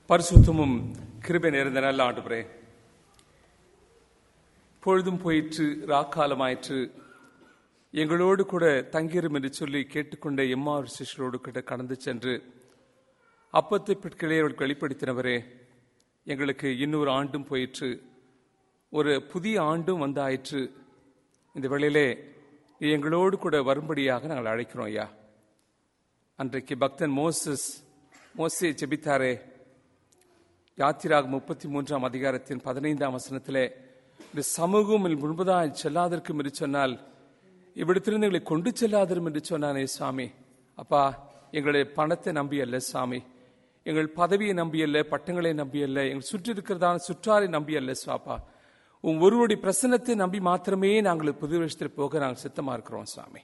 பரிசுத்தமும் கிருபை நிறைந்த நல்ல ஆண்டுபுரே பொழுதும் போயிற்று ராக்காலமாயிற்று எங்களோடு கூட தங்கிரும் என்று சொல்லி கேட்டுக்கொண்ட எம்மாறு சிஷ்யரோடு கூட கடந்து சென்று அப்பத்தை பிற்களே அவர்களுக்கு வெளிப்படுத்தினவரே எங்களுக்கு இன்னொரு ஆண்டும் போயிற்று ஒரு புதிய ஆண்டும் வந்தாயிற்று இந்த வேளையிலே நீ எங்களோடு கூட வரும்படியாக நாங்கள் அழைக்கிறோம் ஐயா அன்றைக்கு பக்தன் மோசஸ் மோசே ஜெபித்தாரே யாத்திராக முப்பத்தி மூன்றாம் அதிகாரத்தின் பதினைந்தாம் வசனத்திலே இந்த சமூகம் முன்பதாக செல்லாதற்கும் என்று சொன்னால் இவ்விடத்திலிருந்து எங்களை கொண்டு செல்லாதரும் என்று சொன்னானே சாமி அப்பா எங்களுடைய பணத்தை நம்பி அல்ல சாமி எங்கள் பதவியை நம்பி அல்ல பட்டங்களை நம்பி அல்ல எங்கள் சுற்றி இருக்கிறதான சுற்றாரை நம்பி அல்ல சுவாப்பா உன் ஒருவருடைய பிரசன்னத்தை நம்பி மாத்திரமே நாங்கள் புது வருஷத்தில் போக நாங்கள் சித்தமா இருக்கிறோம் சாமி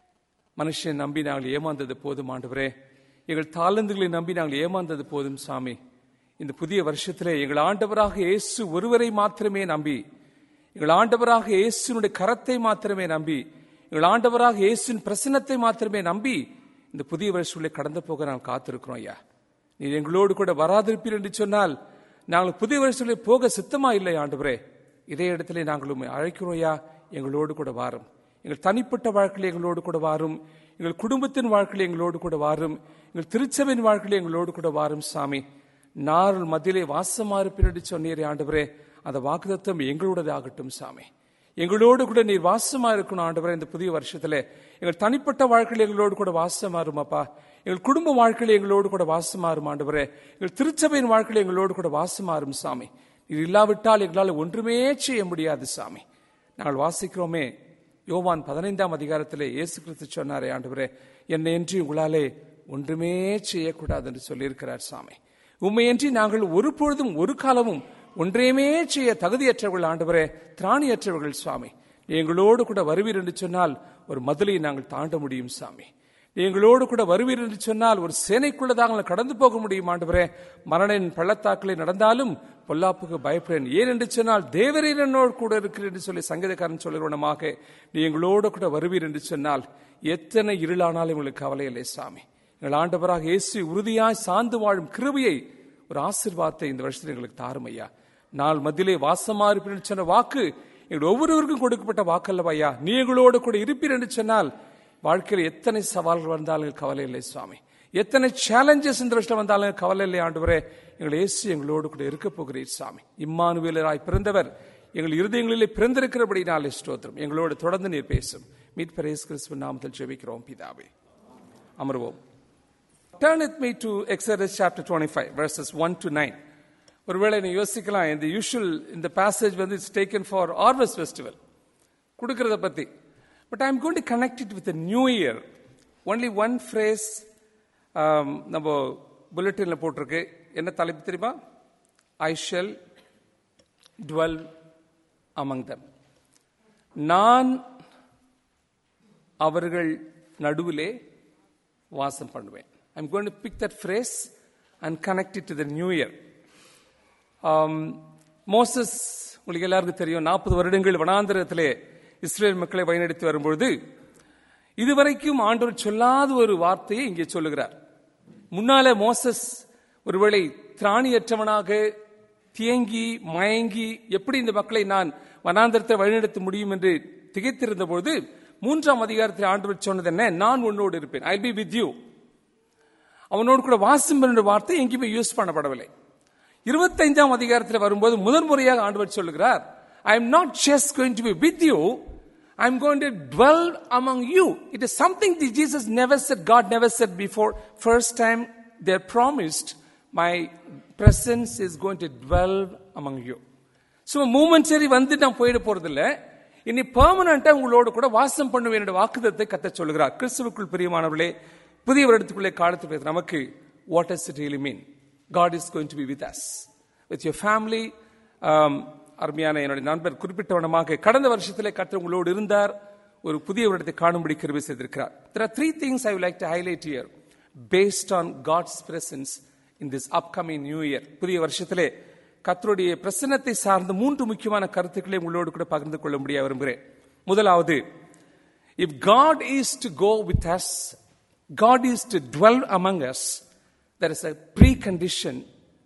மனுஷன் நம்பி நாங்கள் ஏமாந்தது போதும் ஆண்டவரே எங்கள் தாளந்துகளை நம்பி நாங்கள் ஏமாந்தது போதும் சாமி இந்த புதிய வருஷத்திலே எங்கள் ஆண்டவராக இயேசு ஒருவரை மாத்திரமே நம்பி எங்கள் ஆண்டவராக இயேசுனுடைய கரத்தை மாத்திரமே நம்பி எங்கள் ஆண்டவராக இயேசுவின் பிரசன்னத்தை மாத்திரமே நம்பி இந்த புதிய வருஷத்திலே கடந்து போக நாங்கள் காத்திருக்கிறோம் ஐயா நீ எங்களோடு கூட வராதிருப்பீர் என்று சொன்னால் நாங்கள் புதிய வருஷத்திலே போக சித்தமா இல்லை ஆண்டவரே இதே இடத்துல நாங்கள் உண்மை அழைக்கிறோம் ஐயா எங்களோடு கூட வாரும் எங்கள் தனிப்பட்ட வாழ்க்கையில் எங்களோடு கூட வாரும் எங்கள் குடும்பத்தின் வாழ்க்கையில் எங்களோடு கூட வாரும் எங்கள் திருச்சபையின் வாழ்க்கையில் எங்களோடு கூட வாரும் சாமி நாள் மத்தியிலே வாசமா இருப்பேன் என்று சொன்னீரே ஆண்டவரே அந்த வாக்குதத்தம் எங்களோடது ஆகட்டும் சாமி எங்களோடு கூட நீர் வாசமா இருக்கணும் ஆண்டவரே இந்த புதிய வருஷத்துல எங்கள் தனிப்பட்ட வாழ்க்கையில் எங்களோடு கூட வாசமா இருமாப்பா எங்கள் குடும்ப வாழ்க்கையில் எங்களோடு கூட வாசமா இருக்கும் ஆண்டவரே எங்கள் திருச்சபையின் வாழ்க்கையில் எங்களோடு கூட வாசமா இருக்கும் சாமி இது இல்லாவிட்டால் எங்களால் ஒன்றுமே செய்ய முடியாது சாமி நாங்கள் வாசிக்கிறோமே யோவான் பதினைந்தாம் அதிகாரத்திலே இயேசு கிறிஸ்து சொன்னாரே ஆண்டவரே என்னை என்று உங்களாலே ஒன்றுமே செய்யக்கூடாது என்று சொல்லியிருக்கிறார் சாமி உண்மையின்றி நாங்கள் ஒரு பொழுதும் ஒரு காலமும் ஒன்றையுமே செய்ய தகுதியற்றவர்கள் ஆண்டவரே திராணியற்றவர்கள் சுவாமி எங்களோடு கூட வருவீர் என்று சொன்னால் ஒரு மதுளை நாங்கள் தாண்ட முடியும் சாமி எங்களோடு கூட வருவீர் என்று சொன்னால் ஒரு சேனைக்குள்ளதாக நாங்கள் கடந்து போக முடியும் ஆண்டவரே மரணன் பள்ளத்தாக்களை நடந்தாலும் பொல்லாப்புக்கு பயப்படேன் ஏன் என்று சொன்னால் தேவரீர் என்னோடு கூட இருக்கிற என்று சொல்லி சங்கீதக்காரன் சொல்லுவனமாக நீ எங்களோடு கூட வருவீர் என்று சொன்னால் எத்தனை இருளானாலும் எங்களுக்கு கவலை இல்லை சாமி எங்கள் ஆண்டவராக இயேசு உறுதியாய் சார்ந்து வாழும் கிருபையை ஒரு ஆசிர்வாதத்தை இந்த வருஷத்தில் எங்களுக்கு தாரும் ஐயா நாள் மத்தியிலே வாசமா இருப்பேன் சொன்ன வாக்கு எங்கள் ஒவ்வொருவருக்கும் கொடுக்கப்பட்ட வாக்கல்லவா ஐயா நீ எங்களோடு கூட இருப்பீர் என்று சொன்னால் வாழ்க்கையில் எத்தனை சவால்கள் வந்தாலும் கவலை இல்லை சுவாமி எத்தனை சேலஞ்சஸ் இந்த வருஷம் வந்தாலும் கவலை இல்லை ஆண்டவரே எங்கள் இயேசு எங்களோடு கூட இருக்க போகிறீர் சாமி இம்மானுவேலராய் பிறந்தவர் எங்கள் இருதயங்களிலே பிறந்திருக்கிறபடினாலே ஸ்தோத்திரம் எங்களோடு தொடர்ந்து நீர் பேசும் மீட் பரேஸ் கிறிஸ்துவ நாமத்தில் ஜெபிக்கிறோம் பிதாவே அமர்வோம் Turn with me to Exodus chapter 25, verses 1 to 9. ஒருவேளை நீ யோசிக்கலாம் இந்த யூஷுவல் இந்த பேசேஜ் வந்து it's taken for harvest festival கொடுக்கறத பத்தி but I am going to connect it with new year only one phrase நம்ம புல்லட்டின்ல போட்டிருக்கு என்ன தலைப்பு தெரியுமா I shall dwell among them நான் அவர்கள் நடுவிலே வாசம் பண்ணுவேன் I'm going to pick that phrase and connect it to the new year. Moses உங்களுக்கு எல்லாருக்கும் தெரியும் நாற்பது வருடங்கள் வனாந்திரத்திலே இஸ்ரேல் மக்களை வழிநடத்தி வரும்பொழுது இதுவரைக்கும் ஆண்டவர் சொல்லாத ஒரு வார்த்தையை இங்கே சொல்லுகிறார் முன்னால மோசஸ் ஒருவேளை திராணியற்றவனாக தியங்கி மயங்கி எப்படி இந்த மக்களை நான் வனாந்திரத்தை வழிநடத்த முடியும் என்று திகைத்திருந்த பொழுது மூன்றாம் அதிகாரத்தில் ஆண்டவர் சொன்னது என்ன நான் உன்னோடு இருப்பேன் ஐ பி வித் யூ அவனோடு கூட வாசம் என்ற வார்த்தை எங்கேயுமே யூஸ் பண்ணப்படவில்லை இருபத்தைந்தாம் அதிகாரத்தில் வரும்போது முதன் முறையாக ஆண்டவர் சொல்லுகிறார் I am not just going to be with you I am going to dwell among you it is something the Jesus never said God never said before first time there promised my presence is going to dwell among you so மூமெண்ட்ஸரி வந்து நான் போயிட போறதில்லை இனி பெர்மனண்டா உங்களோடு கூட வாசம் பண்ணுவேன் என்ற வாக்குதத்தை கத்த சொல்லுகிறார் கிறிஸ்துவுக்குள் பிரியமானவர்களே புதிய வருடத்துக்குள்ளே காலத்தில் நமக்கு what is it really mean God is going to be with us with your family அருமையான என்னுடைய நண்பர் குறிப்பிட்டவனமாக கடந்த வருஷத்திலே கற்று உங்களோடு இருந்தார் ஒரு புதிய வருடத்தை காணும்படி கிருபி செய்திருக்கிறார் there are three things I like to highlight year based on God's presence in this upcoming new year புதிய வருஷத்திலே கத்தருடைய பிரசன்னத்தை சார்ந்த மூன்று முக்கியமான கருத்துக்களை உங்களோடு கூட பகிர்ந்து கொள்ள முடிய விரும்புகிறேன் முதலாவது if God is to go with us God is to dwell among us, there is a precondition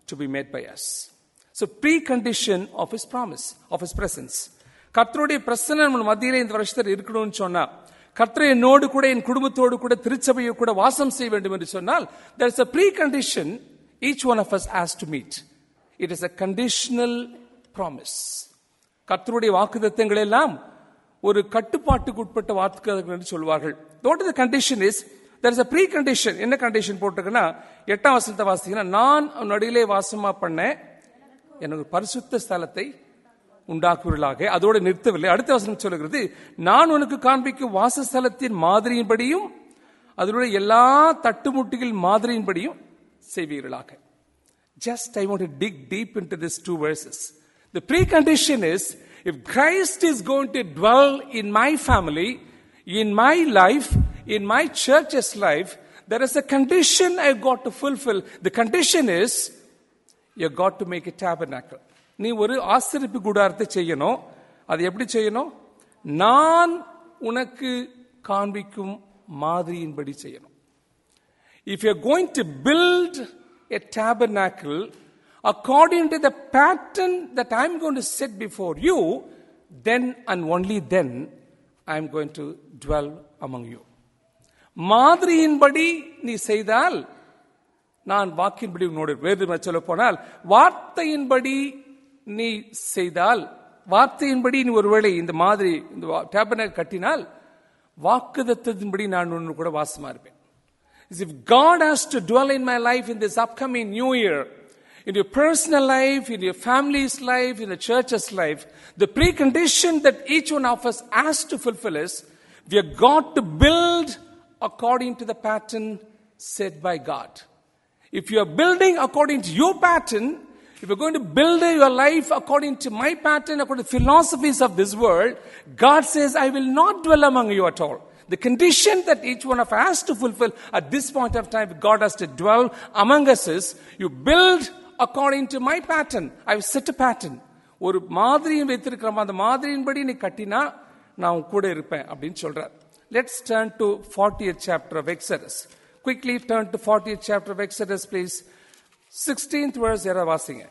to be made by us. So precondition of his promise, of his presence. கர்த்தருடைய பிரசன்னம் நம்ம மத்தியிலே இந்த வருஷத்தில் இருக்கணும்னு சொன்னா கர்த்தர் என்னோடு கூட என் குடும்பத்தோடு கூட திருச்சபையை கூட வாசம் செய்ய வேண்டும் என்று சொன்னால் there is a precondition each one of us has to meet. It is a conditional promise. கர்த்தருடைய வாக்குத்தத்தங்கள் எல்லாம் ஒரு கட்டுப்பாட்டுக்கு உட்பட்ட வாக்குகள் என்று சொல்வார்கள் what is the condition is there is a precondition என்ன கண்டிஷன் போட்டிருக்குன்னா எட்டாம் வசனத்தை வாசிங்கன்னா நான் அவன் நடுவிலே வாசமா பண்ணேன் எனக்கு பரிசுத்த ஸ்தலத்தை உண்டாக்குவர்களாக அதோடு நிறுத்தவில்லை அடுத்த வசனம் சொல்லுகிறது நான் உனக்கு காண்பிக்கும் வாசஸ்தலத்தின் மாதிரியின்படியும் அதனுடைய எல்லா தட்டுமுட்டிகள் மாதிரியின்படியும் செய்வீர்களாக Just I want to dig deep into these two verses. The precondition is if Christ is going to dwell in my family, in my life, in my church's life, there is a condition I've got to fulfill. The condition is you got to make a tabernacle. நீ ஒரு ஆசிரிப்பு கூடாரத்தை செய்யணும் அது எப்படி செய்யணும் நான் உனக்கு காண்பிக்கும் மாதிரியின்படி செய்யணும் if you're going to build a tabernacle according to the pattern that I'm going to set before you, then and only then I'm going to dwell among you. மாதிரியின்படி நீ செய்தால் நான் வாக்கின்படி உன்னோடு வேறு சொல்ல போனால் வார்த்தையின்படி நீ செய்தால் வார்த்தையின்படி நீ ஒருவேளை இந்த மாதிரி இந்த டேபனை கட்டினால் வாக்குதத்தின்படி நான் ஒன்று கூட வாசமா இருப்பேன் is if God has to dwell in my life in this upcoming new year, in your personal life, in your family's life, in the church's life, the precondition that each one of us has to fulfill is we have got to build according to the pattern set by God. If you are building according to your pattern, if you're going to build your life according to my pattern, according to the philosophies of this world, God says, I will not dwell among you at all. The condition that each one of us has to fulfill at this point of time, God has to dwell among us is you build according to my pattern. I've set a pattern. ஒரு மாதிரியும் வைத்திருக்கிறோம் அந்த மாதிரியின்படி நீ கட்டினா நான் உன் கூட இருப்பேன் அப்படின்னு சொல்றார் let's turn to fortieth chapter of Exodus quickly turn to fortieth chapter of Exodus please sixteenth verse யாராவது வாசிங்க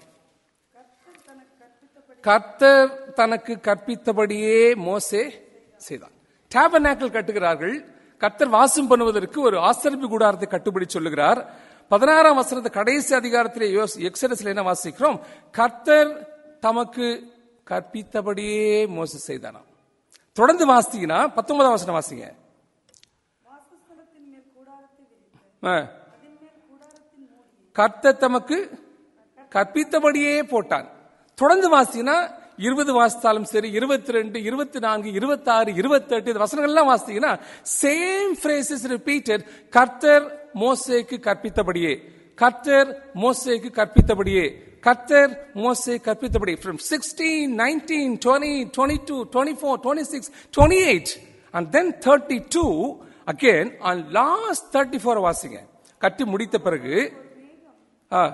கர்த்தர் தனக்கு கற்பித்தபடியே மோசே செய்தான் டேபனாக்கல் கட்டுகிறார்கள் கர்த்தர் வாசம் பண்ணுவதற்கு ஒரு ஆசிரியப்பு கூடாரத்தை கட்டுப்படி சொல்லுகிறார் பதினாறாம் வசனத்து கடைசி அதிகாரத்திலே எக்ஸரஸ்ல என்ன வாசிக்கிறோம் கர்த்தர் தமக்கு கற்பித்தபடியே மோச செய்தானாம் தொடர்ந்து வாசித்தீங்கன்னா பத்தொன்பதாம் வசனம் வாசிங்க வாசஸ்தலத்தின் மேல் கூடாரத்தை விரித்து ஆ. அதின் மேல் கூடாரத்தின் மூடியை கர்த்தர் தமக்கு கற்பித்தபடியே போட்டான் தொடர்ந்து வாசினா இருபது வாசித்தாலும் சரி இருபத்தி ரெண்டு இருபத்தி நான்கு இருபத்தி ஆறு இருபத்தி எட்டு இந்த வசனங்கள்லாம் வாசித்தீங்கன்னா சேம் phrases repeated கர்த்தர் மோசேக்கு கற்பித்தபடியே கர்த்தர் மோசேக்கு கற்பித்தபடியே கர்த்தர் மோசே கற்பித்தபடி from 16 19 20 22 24 26 28 and then 32 again on last 34 வாசிங்க கட்டி முடித்த பிறகு ஆ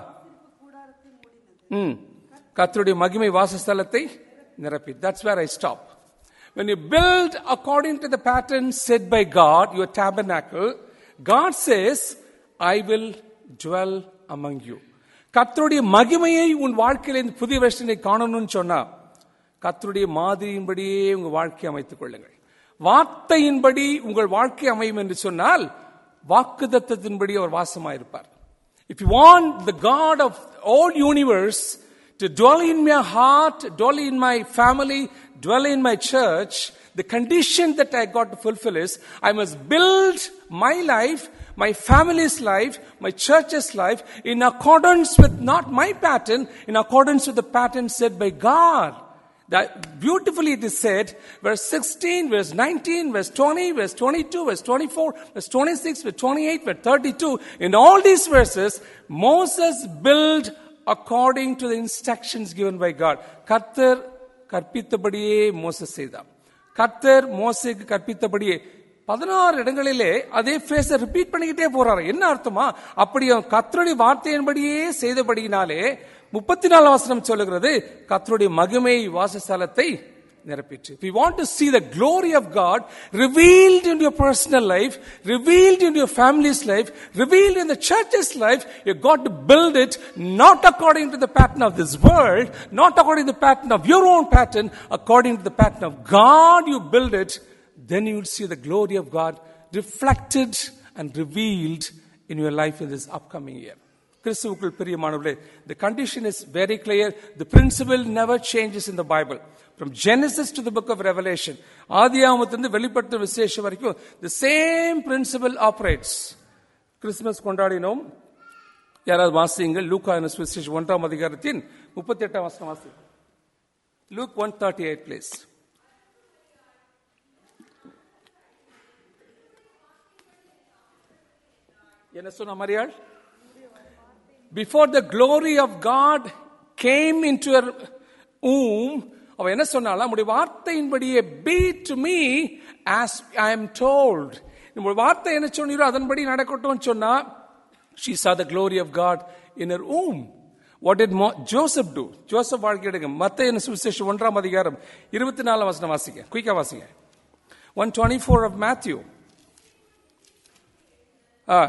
ம் கர்த்தருடைய மகிமை வாசஸ்தலத்தை நிரப்பி that's where I stop when you build according to the pattern set by god your tabernacle god says i will dwell among you கர்த்தருடைய மகிமையை உன் வாழ்க்கையில இந்த புதிய வருஷனை காணணும்னு சொன்னா கர்த்தருடைய மாதிரியின்படியே உங்க வாழ்க்கை அமைத்துக் கொள்ளுங்கள் வார்த்தையின்படி உங்கள் வாழ்க்கை அமையும் என்று சொன்னால் வாக்குதத்தத்தின்படி அவர் வாசமாயிருப்பார் If you want the God of all universe to dwell in my heart, dwell in my family, dwell in my church, the condition that I got to fulfill is I must build my life, my family's life, my church's life in accordance with not my pattern, in accordance with the pattern set by God. That beautifully it is said, verse 16, verse 19, verse 20, verse 22, verse 24, verse 26, verse 28, verse 32. In all these verses, Moses built according to the instructions given by God. கர்த்தர் கற்பித்தபடியே Moses செய்தார் கர்த்தர் மோசேக்கு கற்பித்தபடியே பதினாறு இடங்களிலே அதே ஃபேஸ repeat பண்ணிக்கிட்டே போறாரு என்ன அர்த்தமா அப்படி அவன் கர்த்தருடைய வார்த்தையின்படியே செய்தபடியினாலே முப்பத்தி நாலு வசனம் சொல்லுகிறது கர்த்தருடைய மகிமை வாசஸ்தலத்தை நிரப்பிற்று If you want to see the glory of God revealed in your personal life, revealed in your family's life, revealed in the church's life, you got to build it not according to the pattern of this world, not according to the pattern of your own pattern, according to the pattern of God, you build it, then you will see the glory of God reflected and revealed in your life in this upcoming year. கிறிஸ்துவுக்குள் பிரியமானவர்களே the condition is very clear the principle never changes in the bible from genesis to the book of revelation ஆதியாகமத்திலிருந்து வெளிப்படுத்த விசேஷம் வரைக்கும் the same principle operates Christmas கொண்டாடினோம் யாராவது வாசியுங்கள் லூக்கா என சுவிசேஷம் ஒன்றாம் அதிகாரத்தின் முப்பத்தி எட்டாம் வசனம் வாசி Luke one thirty eight please என்ன சொன்ன மரியாள் before the glory of God came into her womb, அவ என்ன சொன்னாலும் நம்முடைய வார்த்தையின்படியே be to me as I am told. நம்முடைய வார்த்தை என்ன சொன்னீரோ அதன்படி நடக்கட்டும் சொன்னா she saw the glory of God in her womb. What did Mo- Joseph do? Joseph வாழ்க்கை எடுங்க மத்த என்ன சுவிசேஷம் ஒன்றாம் அதிகாரம் இருபத்தி நாலாம் வசனம் வாசிங்க குயிக்கா வாசிங்க one twenty four of Matthew ஆ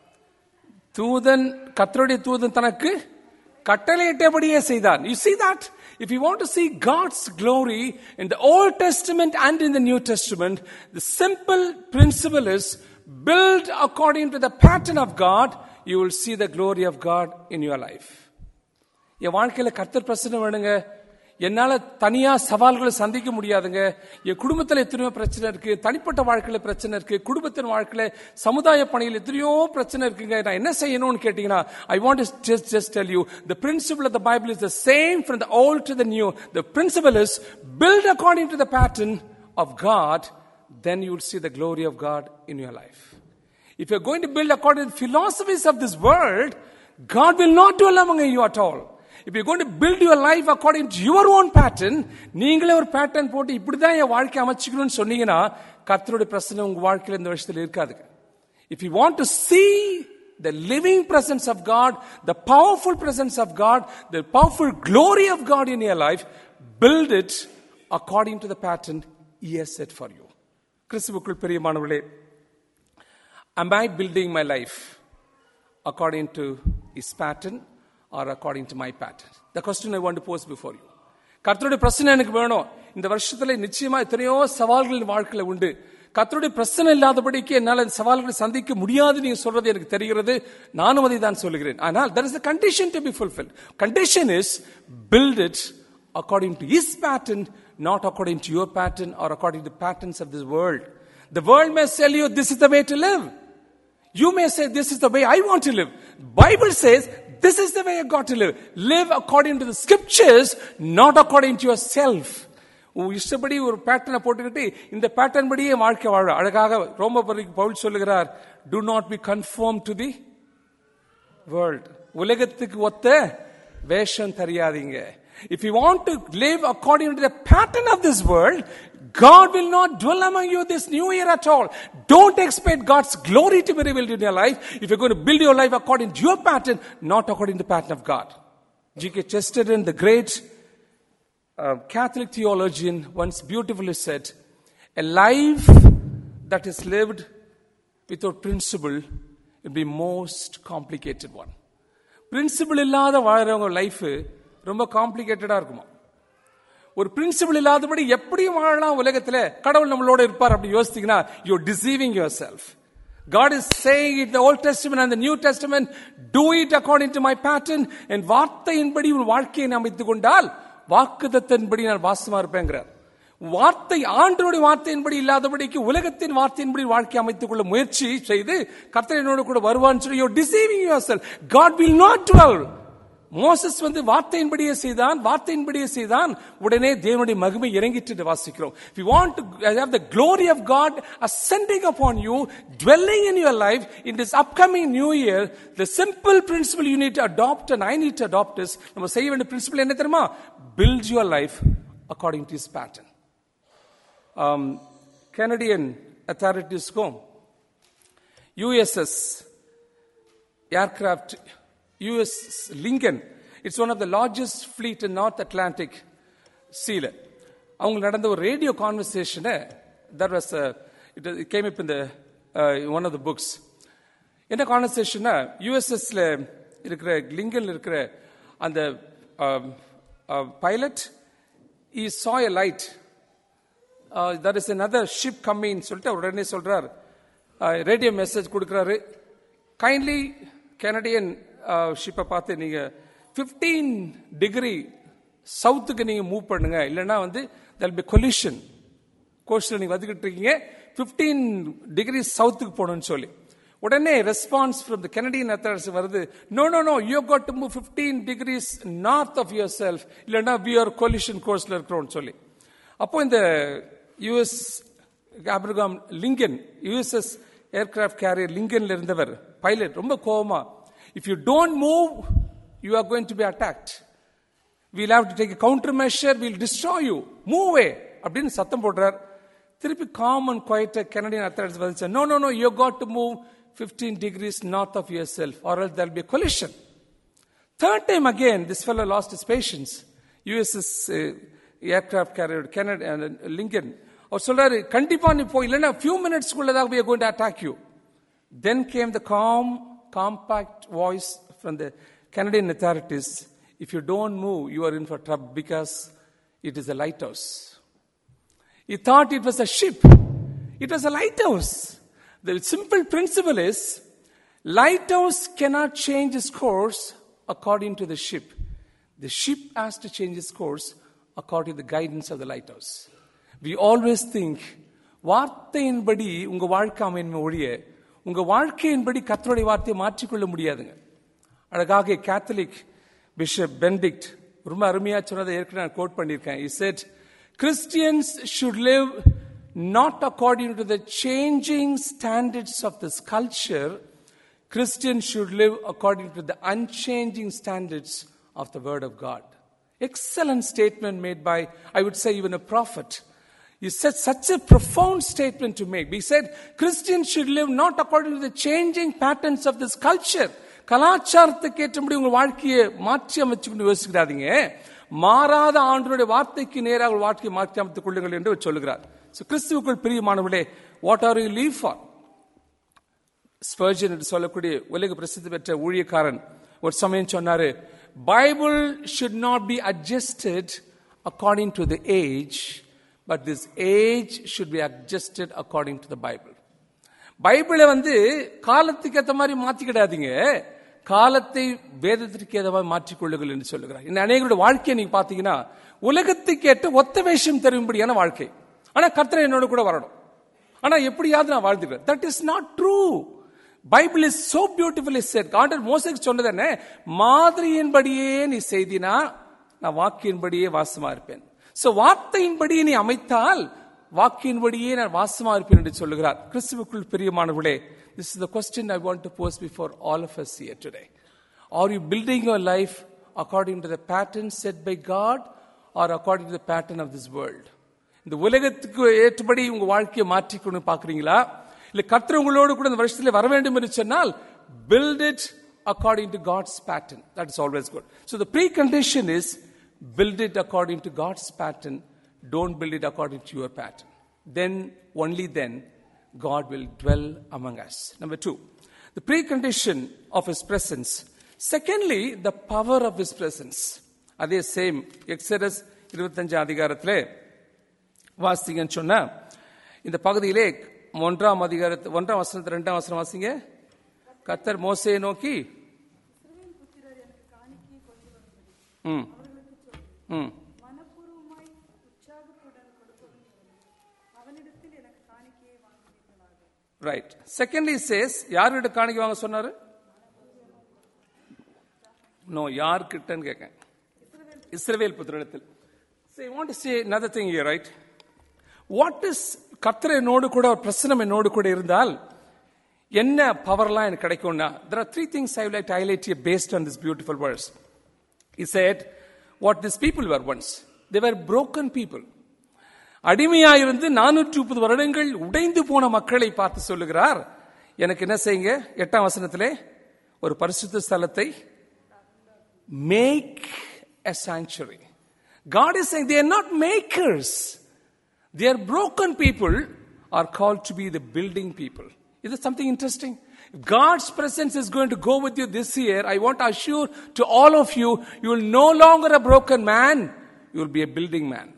தூதன் கர்த்தருடைய தூதன் தனக்கு கட்டளையிட்டபடியே செய்தான் you see that if you want to see god's glory in the old testament and in the new testament the simple principle is build according to the pattern of god you will see the glory of god in your life என் வாழ்க்கையில கர்த்தர் பிரச்சனை வேணுங்க என்னால தனியா சவால்களை சந்திக்க முடியாதுங்க என் குடும்பத்துல எத்தனையோ பிரச்சனை இருக்கு தனிப்பட்ட வாழ்க்கையில பிரச்சனை இருக்கு குடும்பத்தின் வாழ்க்கையில சமுதாய பணியில் எத்தனையோ பிரச்சனை இருக்குங்க நான் என்ன செய்யணும்னு கேட்டீங்கன்னா I want just just tell you the principle of the Bible is the same from the old to the new the principle is build according to the pattern of God then you will see the glory of God in your life. If you're going to build according to the philosophies of this world, God will not dwell among you at all. If you're going to build your life according to your own pattern, நீங்களே ஒரு pattern போட்டு இப்படிதான் என் வாழ்க்கை அமைச்சுக்கணும்னு சொன்னீங்கன்னா கர்த்தருடைய பிரச்சனை உங்க வாழ்க்கையில இந்த வருஷத்துல இருக்காதுங்க If you want to see the living presence of God, the powerful presence of God, the powerful glory of God in your life, build it according to the pattern He has set for you. கிறிஸ்துவுக்குள் பிரியமானவர்களே am I building my life according to His pattern or according to my pattern? The question I want to pose before you. கர்த்தருடைய பிரச்சனை எனக்கு வேணும் இந்த வருஷத்துல நிச்சயமா எத்தனையோ சவால்கள் என் வாழ்க்கையில உண்டு கர்த்தருடைய பிரச்சனை இல்லாதபடிக்கு என்னால் இந்த சவால்களை சந்திக்க முடியாது நீங்க சொல்றது எனக்கு தெரிகிறது நானும் அதை தான் சொல்லுகிறேன் ஆனால் there is a condition to be fulfilled condition is build it according to his pattern not according to your pattern or according to the patterns of this world the world may tell you this is the way to live you may say, This is the way I want to live. Bible says, This is the way I got to live. Live according to the scriptures, not according to yourself. உன் இஷ்டப்படி ஒரு பேட்டர்னை போட்டுக்கிட்டு இந்த pattern படியே வாழ்க்கை வாழ அழகாக ரோமபுரிக்கு பவுல் சொல்லுகிறார் do not be conform to the world உலகத்துக்கு ஒத்த வேஷம் தெரியாதீங்க If you want to live according to the pattern of this world, God will not dwell among you this new year at all. Don't expect God's glory to be revealed in your life if you're going to build your life according to your pattern, not according to the pattern of God. G.K. Chesterton, the great uh, Catholic theologian, once beautifully said, A life that is lived without principle will be most complicated one. Principle இல்லாத வாழ்றவங்க life ரொம்ப காம்ப்ளிகேட்டடா இருக்குமா ஒரு principle இல்லாதபடி எப்படியும் வாழலாம் உலகத்துல கடவுள் நம்மளோட இருப்பார் அப்படி யோசித்தீங்கன்னா you deceiving yourself God is saying in the Old Testament and the New Testament, do it according to my pattern. என் வார்த்தையின்படி உன் வாழ்க்கையை அமைத்துக் கொண்டால் வாக்குதத்தின்படி நான் வாசமா இருப்பேங்கிறார் வார்த்தை ஆண்டோடைய வார்த்தையின்படி இல்லாதபடிக்கு உலகத்தின் வார்த்தையின்படி வாழ்க்கை அமைத்துக் கொள்ள முயற்சி செய்து கர்த்தர் என்னோட கூட வருவான்னு சொல்லி you deceiving yourself God will not dwell Moses வந்து வார்த்தையின்படியே செய்தான் வார்த்தையின்படியே செய்தான் உடனே தேவனுடைய மகிமை இறங்கிட்டு வாசிக்கிறோம் if you want to have the glory of god ascending upon you dwelling in your life in this upcoming new year the simple principle you need to adopt and i need to adopt is நம்ம செய்ய வேண்டிய principle என்ன தெரியுமா build your life according to his pattern um, canadian authorities go uss aircraft US Lincoln. It's one of the largest fleet in North Atlantic Sea. அவங்க நடந்த ஒரு radio கான்வர்சேஷனை there was it came if இந்த one of the books என்ன கான்வர்சேஷன்னா யூஎஸ்எஸ்ல இருக்கிற லிங்கல் இருக்கிற அந்த pilot he saw a light that is another ship coming சொல்லிட்டு அவர் உடனே சொல்றார் ரேடியோ மெசேஜ் கொடுக்குறாரு கைண்ட்லி கனடியன் ஷிப்பை பார்த்து நீங்க 15 டிகிரி சவுத்துக்கு நீங்க மூவ் பண்ணுங்க இல்லைன்னா வந்து தல் பி கொலிஷன் கோஸ்டில் நீங்க வந்துகிட்டு இருக்கீங்க 15 டிகிரி சவுத்துக்கு போகணும்னு சொல்லி உடனே response from the Canadian authority வருது no no no you got to move 15 degrees north of yourself இல்லைன்னா வி ஆர் கொலிஷன் கோர்ஸ்ல இருக்கிறோம்னு சொல்லி அப்போ இந்த US Abraham Lincoln USS aircraft carrier லிங்கன்ல இருந்தவர் பைலட் ரொம்ப கோவமா if you don't move you are going to be attacked we'll have to take counter measure we'll destroy you move way அப்படின்னு சத்தம் போடுறார் திருப்பி காமன் குவைட்ட கனடியன் அத்தாரிட்டிஸ் வந்துச்சு no no no you got to move 15 degrees north of yourself or else there'll be a collision. Third time again, this fellow lost his patience. USS uh, aircraft carrier Kennedy and uh, Lincoln. அவர் சொல்றாரு கண்டிப்பா நீ போய் இல்லைன்னா few மினிட்ஸ்க்குள்ளதாக we are going to attack you. Then came the calm, compact voice from the Canadian authorities. If you don't move, you are in for trouble because it is a lighthouse. He thought it was a ship. It was a lighthouse. The simple principle is lighthouse cannot change its course according to the ship. The ship has to change its course according to the guidance of the lighthouse. We always think வார்த்தையின்படி உங்க வாழ்க்கை அமைன்மை ஒழிய உங்க வாழ்க்கையின்படி கத்தருடைய வார்த்தையை மாற்றிக்கொள்ள முடியாதுங்க அழகாக கேத்தலிக் பிஷப் பெண்டிக்ட் ரொம்ப அருமையா சொன்னதை ஏற்கனவே நான் கோட் பண்ணியிருக்கேன் he said Christians should live not according to the changing standards of this culture, Christians should live according to the unchanging standards of the Word of God. Excellent statement made by, I would say, even a prophet. He said such a profound statement to make. He said, Christians should live not according to the changing patterns of this culture. கலாச்சாரத்துக்கு ஏற்றபடி உங்கள் வாழ்க்கையை மாற்றி அமைச்சுக்கொண்டு யோசிக்கிறாதீங்க மாறாத ஆண்டருடைய வார்த்தைக்கு நேராக வாழ்க்கையை மாற்றி அமைத்துக் கொள்ளுங்கள் என்று சொல்லுகிறார் So, கிறிஸ்துவுக்குள் பிரியமானவர்களே what are you live for Spurgeon என்று சொல்லக்கூடிய உலக பிரசித்தி பெற்ற ஊழியக்காரன் ஒரு சமயம் சொன்னாரு Bible should not be adjusted according to the age but this age should be adjusted according to the Bible பைபிளை வந்து காலத்துக்கு ஏற்ற மாதிரி மாத்திக்கிடாதீங்க காலத்தை வேதத்திற்கு ஏற்ற மாதிரி மாற்றிக்கொள்ளுங்கள் என்று சொல்லுகிறார் இந்த அநேகருடைய வாழ்க்கையை நீங்க பாத்தீங்கன்னா உலகத்துக்கு ஏற்ற ஒத்த வேஷம் தரும்படியான வாழ்க்கை ஆனா கர்த்தர் என்னோட கூட வரணும் ஆனா எப்படியாவது நான் வாழ்ந்துக்கிறேன் that is not true Bible is so beautifully said காண்டர் மோசைக்கு சொன்னது என்ன மாதிரியின்படியே நீ செய்தினா நான் வாக்கியின்படியே வாசமா இருப்பேன் சோ வார்த்தையின்படியே நீ அமைத்தால் வாக்கியின்படியே நான் வாசமா இருப்பேன் என்று சொல்லுகிறார் கிறிஸ்துவுக்குள் பிரியமானவர்களே this is the question I want to post before all of us here today are you building your life according to the pattern set by God or according to the pattern of this world இந்த உலகத்துக்கு ஏற்றபடி உங்க வாழ்க்கையை மாற்றிக்கொண்டு பாக்குறீங்களா இல்ல கர்த்தர் உங்களோடு கூட இந்த வருஷத்துல வர வேண்டும் என்று சொன்னால் build it according to God's pattern. That is always good. So the precondition is build it according to God's pattern. Don't build it according to your pattern. Then, only then, God will dwell among us. Number two, the precondition of His presence. Secondly, the power of His presence. அதே same Exodus இருபத்தஞ்சு அதிகாரத்திலே வாசிங்கன்னு சொன்னா இந்த பகுதியிலே ஒன்றாம் அதிகாரத்து ஒன்றாம் வசனத்து ரெண்டாம் வசனம் வாசிங்க கத்தர் மோசையை நோக்கி இஸ்ரவேல் புத்திரர் எனக்கு காணிக்கையை கொண்டு வரும்படி ம் அவர்களுக்கு சொல்லு ம் மனப்பூர்வமாய் உற்சாகத்துடன் கொடுப்பவன் எவனோ, அவனிடத்தில் எனக்கு காணிக்கையை வாங்குவீர்களாக ரைட் செகண்ட்லி சேஸ் யார்கிட்ட காணிக்கை வாங்க சொன்னாரு நோ யார்கிட்டன்னு கேட்கேன் இஸ்ரவேல் புத்திரிடத்தில் சரி want to say another thing here right what is கர்த்தர் என்னோடு கூட ஒரு பிரசனம் என்னோடு கூட இருந்தால் என்ன பவர்லாம் எனக்கு கிடைக்கும்னா there are three things I would like to highlight here based on this beautiful verse he said what these people were once they were broken people அடிமையாயிருந்து நானூற்றி முப்பது வருடங்கள் உடைந்து போன மக்களை பார்த்து சொல்லுகிறார் எனக்கு என்ன செய்யுங்க எட்டாம் வசனத்திலே ஒரு பரிசுத்த ஸ்தலத்தை make a sanctuary God is saying they are not makers. They are broken people are called to be the building people. Is it something interesting? If God's presence is going to go with you this year. I want to assure to all of you, you will no longer a broken man. You will be a building man.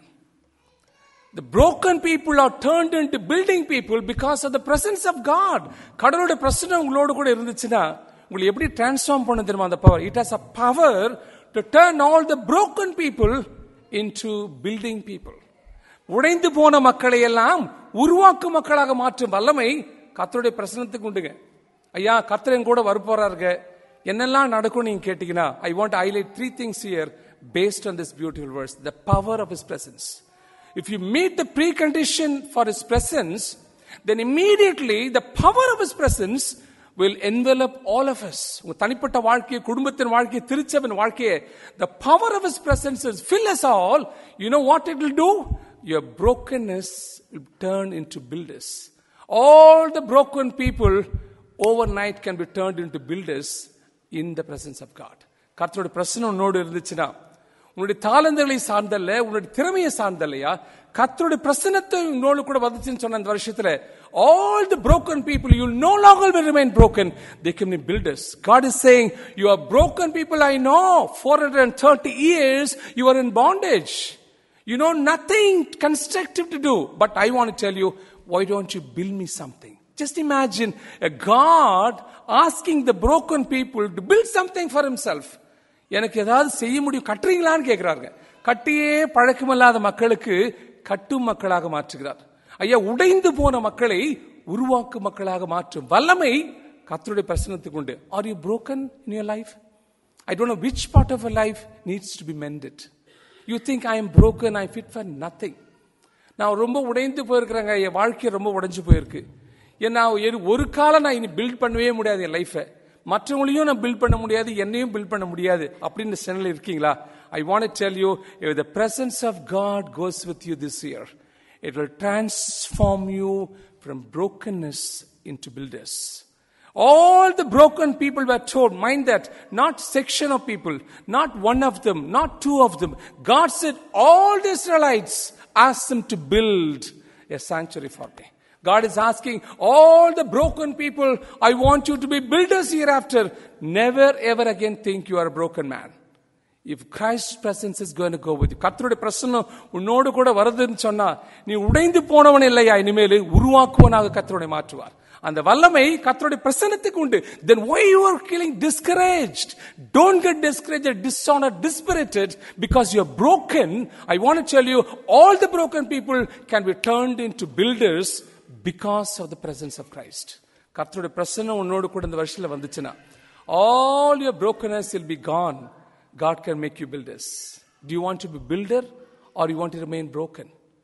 The broken people are turned into building people because of the presence of God. கடவுளுடைய பிரச்சனை உங்களோட கூட இருந்துச்சுன்னா உங்களை எப்படி transform பண்ண தெரியுமா அந்த power it has a power to turn all the broken people into building people உடைந்து போன மக்களை எல்லாம் உருவாக்கும் மக்களாக மாற்றும் வல்லமை கர்த்தருடைய பிரசனத்துக்கு உண்டுங்க ஐயா கர்த்தர் என் கூட வரப்போறாருங்க என்னெல்லாம் நடக்கும் நீங்க கேட்டீங்கன்னா I want highlight three things here based on this beautiful words the power of his presence if you meet the precondition for his presence then immediately the power of his presence will envelop all of us உங்க தனிப்பட்ட வாழ்க்கையை குடும்பத்தின் வாழ்க்கையை திருச்சபையின் வாழ்க்கையை the power of his presence will fill us all you know what it will do your brokenness will turn into builders all the broken people overnight can be turned into builders in the presence of god கர்த்தருடைய பிரச்சனை உன்னோடு இருந்துச்சுன்னா உன்னுடைய தாளந்துகளை சார்ந்தல்ல உன்னுடைய திறமையை சார்ந்தல்லையா கர்த்தருடைய பிரசனத்தை உன்னோடு கூட வந்துச்சுன்னு சொன்ன அந்த வருஷத்துல all the broken people you no longer will remain broken they can be builders god is saying you are broken people i know 430 years you are in bondage you know nothing constructive to do but i want to tell you why don't you build me something just imagine a god asking the broken people to build something for himself எனக்கு ஏதாவது செய்ய முடியும் கட்டுறீங்களான்னு கேட்கிறாங்க கட்டியே பழக்கமில்லாத மக்களுக்கு கட்டும் மக்களாக மாற்றுகிறார் ஐயா உடைந்து போன மக்களை உருவாக்கும் மக்களாக மாற்றும் வல்லமை கர்த்தருடைய பிரசனத்துக்கு உண்டு are you broken in your life I don't know which part of your life needs to be mended. You think I am broken, I fit for nothing. நான் ரொம்ப உடைந்து போயிருக்கிறேங்க என் வாழ்க்கை ரொம்ப உடைஞ்சு போயிருக்கு ஏன்னா எரு- ஒரு காலம் நான் இனி பில்ட் பண்ணவே முடியாது என் லைஃபை மற்றவங்களையும் நான் பில்ட் பண்ண முடியாது என்னையும் பில்ட் பண்ண முடியாது அப்படின்னு சேனல் இருக்கீங்களா I want tell you the presence of God goes with you this year it will transform you from brokenness into builders all the broken people were told, mind that, not section of people, not one of them, not two of them. God said, all the Israelites asked them to build a sanctuary for me. God is asking all the broken people, I want you to be builders hereafter. Never ever again think you are a broken man. If Christ's presence is going to go with you. கர்த்தருடைய பிரசன்னம் உன்னோடு கூட வருதுன்னு சொன்னா நீ உடைந்து போனவன் இல்லையா இனிமேல் உருவாக்குவனாக கர்த்தருடைய மாற்றுவார் அந்த வல்லமை கர்த்தருடைய பிரசன்னத்துக்கு உண்டு then why you are feeling discouraged don't get discouraged dishonored dispirited because you are broken i want to tell you all the broken people can be turned into builders because of the presence of christ கர்த்தருடைய பிரசன்னம் உன்னோடு கூட இந்த வருஷத்துல வந்துச்சுன்னா all your brokenness will be gone god can make you builders do you want to be builder or you want to remain broken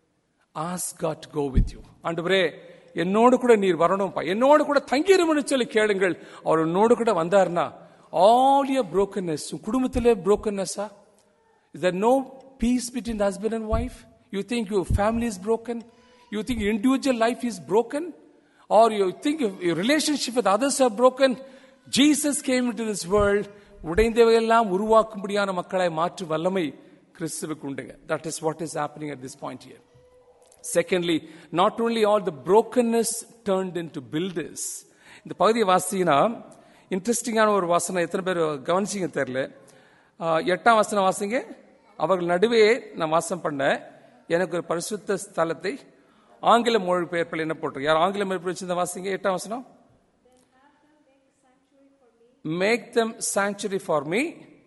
ask God to go with you. ஆண்டவரே என்னோடு கூட நீர் வரணும்ப்பா என்னோடு கூட தங்கிரும்னு சொல்லி கேளுங்கள் அவர் உன்னோடு கூட வந்தாருன்னா ஆல் யர் brokenness உன் குடும்பத்திலே brokenness-ஆ is there no peace between the husband and wife you think your family is broken you think your individual life is broken or you think your your relationship with others are broken jesus came into this world உடைந்தவையெல்லாம் உருவாக்கும்படியான மக்களை மாற்றும் வல்லமை கிறிஸ்துவுக்கு உண்டுங்க that is what is happening at this point here Secondly, not only all the brokenness turned into builders. இந்த பகுதியை வாசிங்கன்னா இன்ட்ரெஸ்டிங்கான ஒரு வாசனை எத்தனை பேர் கவனிச்சிங்க தெரியல ஆஹ், எட்டாம் வசனம் வாசிங்க அவர்கள் நடுவே நான் வாசம் பண்ண எனக்கு ஒரு பரிசுத்த ஸ்தலத்தை ஆங்கில மொழிபெயர்ப்பில் என்ன போட்டிருக்கு யார் ஆங்கில மொழிபெயர்ப்பு வச்சிருந்த வாசிங்க எட்டாம் வசனம் make them sanctuary for me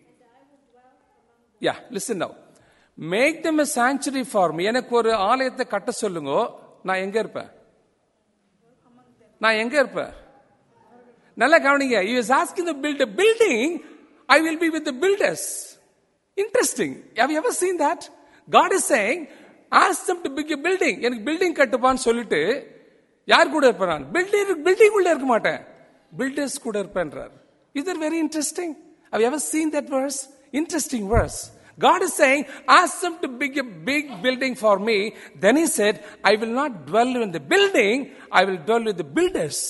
யா listen now make them a sanctuary for me எனக்கு ஒரு ஆலயத்தை கட்ட சொல்லுங்க நான் எங்க இருப்பேன் நான் எங்க இருப்பேன் நல்லா கவனிங்க you is asking the build building I will be with the builders interesting however seen that God is saying ask them to big building எனக்கு பில்டிங் கட்டுப்பான்னு சொல்லிட்டு யார் கூட இருப்பேன் நான் பில்டிங் பில்டிங் உள்ள இருக்க மாட்டேன் பில்டர்ஸ் கூட இருப்பேன்றார் இது very interesting however seen that verse interesting verse God is saying, ask them to build a big building for me. Then he said, I will not dwell in the building, I will dwell with the builders.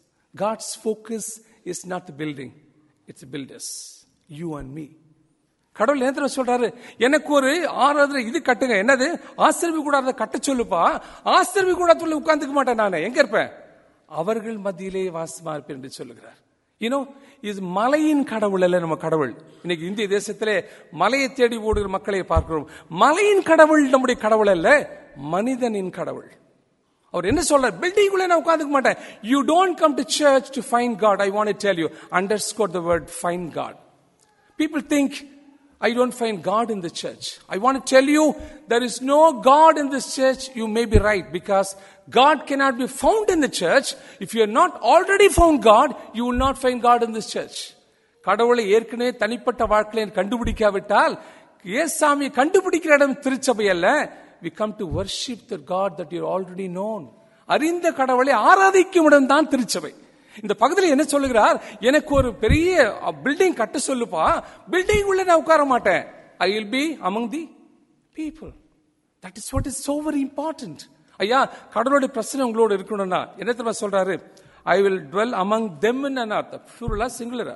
God's focus is not the building, it's the builders. You and me. கடவுள் நேரத்தில் சொல்றாரு எனக்கு ஒரு ஆறாவது இது கட்டுங்க என்னது ஆசிரியர் கூடாத கட்ட சொல்லுப்பா ஆசிரியர் கூடாதுள்ள உட்கார்ந்துக்க மாட்டேன் நான் எங்க இருப்பேன் அவர்கள் மத்தியிலே வாசமா இருப்பேன் என்று சொல்லுகிறார் யூனோ இது மலையின் கடவுள் அல்ல நம்ம கடவுள் இன்னைக்கு இந்திய தேசத்திலே மலையை தேடி ஓடுகிற மக்களை பார்க்கிறோம் மலையின் கடவுள் நம்முடைய கடவுள் அல்ல மனிதனின் கடவுள் அவர் என்ன சொல்றார் பில்டிங்குள்ள நான் உட்காந்துக்க மாட்டேன் you don't come to church to find God I want tell you underscore the word find God People think, I don't find God in the church. I want to tell you, there is no God in this church. You may be right because God cannot be found in the church. If you have not already found God, you will not find God in this church. கடவுளை ஏற்கனவே தனிப்பட்ட வாழ்க்கையில் கண்டுபிடிக்காவிட்டால் ஏசாமியை கண்டுபிடிக்கிற இடம் திருச்சபை அல்ல we come to worship the God that you already known அறிந்த கடவுளை ஆராதிக்கும் இடம் தான் திருச்சபை இந்த பகுதியில் என்ன சொல்லுகிறார் எனக்கு ஒரு பெரிய பில்டிங் கட்ட சொல்லுப்பா பில்டிங் உள்ள நான் உட்கார மாட்டேன் I will be among the people that is what is so very important ஐயா கடவுளுடைய பிரச்சனை உங்களோட இருக்கணும்னா என்ன தெரியுமா சொல்றாரு I will dwell among them அர்த்தம் ப்ளூரலா சிங்குலரா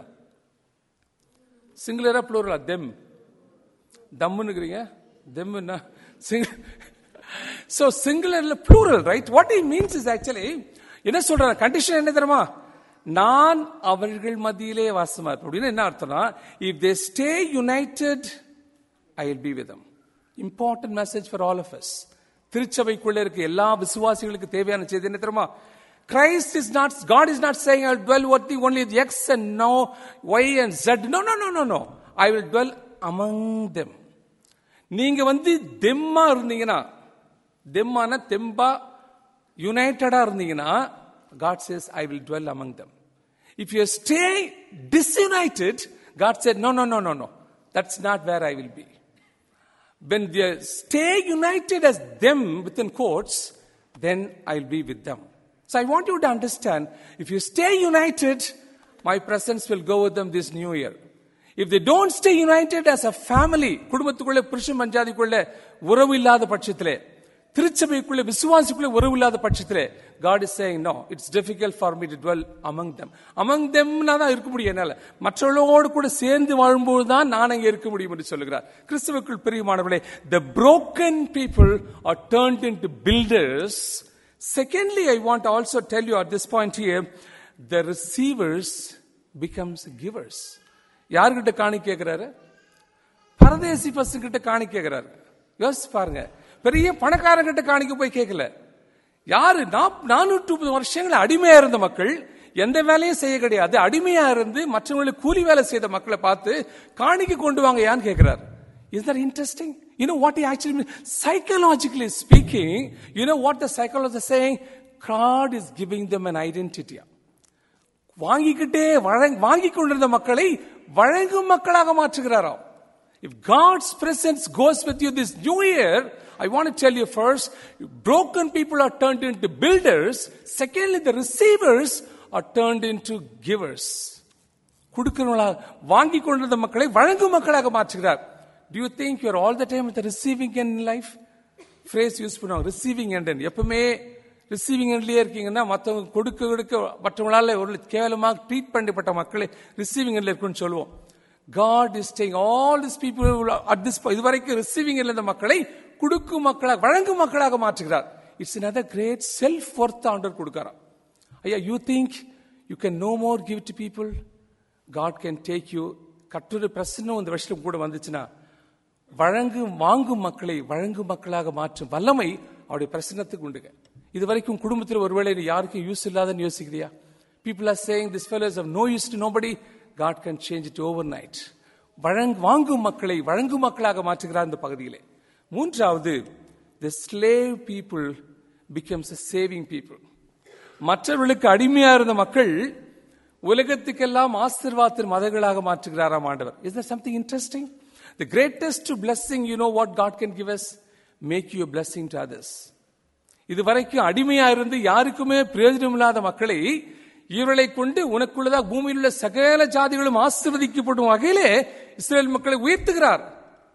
சிங்குலரா ப்ளூரலா தெம் தம்முன்னுக்கிறீங்க தெம்முன்னா சிங் ஸோ சிங்குலர்ல plural right what it means is actually என்ன சொல்ற கண்டிஷன் என்ன தெரியுமா நான் அவர்கள் மத்தியிலே வாசமா இருப்பேன் அப்படின்னு என்ன அர்த்தம்னா if they stay united I will be with important message for all of us திருச்சபைக்குள்ள இருக்க எல்லா விசுவாசிகளுக்கு தேவையான செய்தி என்ன தெரியுமா Christ is not, God is not saying I'll dwell with the only X and no, Y and Z. No, no, no, no, no. I will dwell among them. நீங்க வந்து தெம்மா இருந்தீங்கன்னா தெம்மான தெம்பா யுனைடடா இருந்தீங்கன்னா God says I will dwell among them if you stay disunited God said no no no no no that's not where I will be when they stay united as them within quotes, then I'll be with them. So I want you to understand if you stay united, my presence will go with them this new year. If they don't stay united as a family, குடும்பத்துக்குள்ள புருஷன் பஞ்சாதிக்குள்ள உறவு இல்லாத பட்சத்திலே திருச்சபைக்குள்ள விசுவாசிக்குள்ள உறவு இல்லாத பட்சத்திலே God is saying no it's difficult for me to dwell among them among தெம்னா தான் இருக்க முடியும் என்னால மற்றவர்களோடு கூட சேர்ந்து வாழும்போது தான் நான் அங்கே இருக்க முடியும் என்று சொல்லுகிறார் கிறிஸ்துவுக்குள் பிரியமானவர்களே த broken people are turned into builders secondly i want to also tell you at this point here the receivers becomes givers யார்கிட்ட காணி கேட்கிறாரு பரதேசி பசங்கிட்ட காணி கேட்கிறாரு யோசிச்சு பாருங்க பெரிய பணக்காரங்கிட்ட காணிக்க போய் கேட்கல யாரு நானூற்று முப்பது வருஷங்கள் அடிமையா இருந்த மக்கள் எந்த வேலையும் செய்ய கிடையாது அடிமையா இருந்து மற்றவங்களுக்கு கூலி வேலை செய்த மக்களை பார்த்து காணிக்க கொண்டு வாங்க யான்னு கேட்கிறார் is that interesting you know what actually mean psychologically speaking you know what the psychology saying God is giving them an ஐடென்டிட்டியா வாங்கிக்கிட்டே வாங்கி கொண்டிருந்த மக்களை வழங்கும் மக்களாக மாற்றுகிறாராம் If God's presence goes with you this new year, I want to tell you first, broken people are turned into builders. Secondly, the receivers are turned into givers. கொடுக்கிறவங்களா வாங்கி கொண்டிருந்த மக்களை வழங்கும் மக்களாக மாற்றுகிறார் Do you think you're all the time with the receiving end in life? Phrase use பண்ணுவாங்க receiving end எப்பவுமே receiving எண்ட்லயே இருக்கீங்கன்னா மற்றவங்க கொடுக்க கொடுக்க மற்றவங்களால ஒரு கேவலமாக ட்ரீட் பண்ணப்பட்ட மக்களை ரிசீவிங் எண்ட்ல இருக்குன்னு சொல்லுவோம் God is take all this people at this இதுவரைக்கும் ரிசீவிங் இருந்த மக்களை கொடுக்கும் மக்களாக வழங்கும் மக்களாக மாற்றுகிறார் it's another great self worth ஆண்டர் கொடுக்கிறார் ஐயா you think you can no more give to people God can take you கட்டுரை பிரச்சனை இந்த வருஷம் கூட வந்துச்சுன்னா வழங்கும் வாங்கும் மக்களை வழங்கும் மக்களாக மாற்றும் வல்லமை அவருடைய பிரசனத்துக்கு உண்டுங்க இது வரைக்கும் குடும்பத்தில் ஒருவேளை யாருக்கும் யூஸ் இல்லாதன்னு யோசிக்கிறியா people are saying this fellows of no use to nobody God can change it overnight வழங் வாங்கும் மக்களை வழங்கும் மக்களாக மாற்றுகிறார் இந்த பகுதியிலே மூன்றாவது the slave people becomes a saving people மற்றவர்களுக்கு அடிமையா இருந்த மக்கள் உலகத்துக்கெல்லாம் ஆசிர்வாத்தின் மதங்களாக மாற்றுகிறாராம் ஆண்டவர் is that something interesting the greatest blessing you know what God can give us make you blessing to others இதுவரைக்கும் அடிமையா இருந்து யாருக்குமே பிரயோஜனம் இல்லாத மக்களை இவர்களை கொண்டு உனக்குள்ளதாக பூமியில் உள்ள சகல ஜாதிகளும் ஆசிர்வதிக்கப்படும் வகையிலே இஸ்ரேல் மக்களை உயர்த்துகிறார்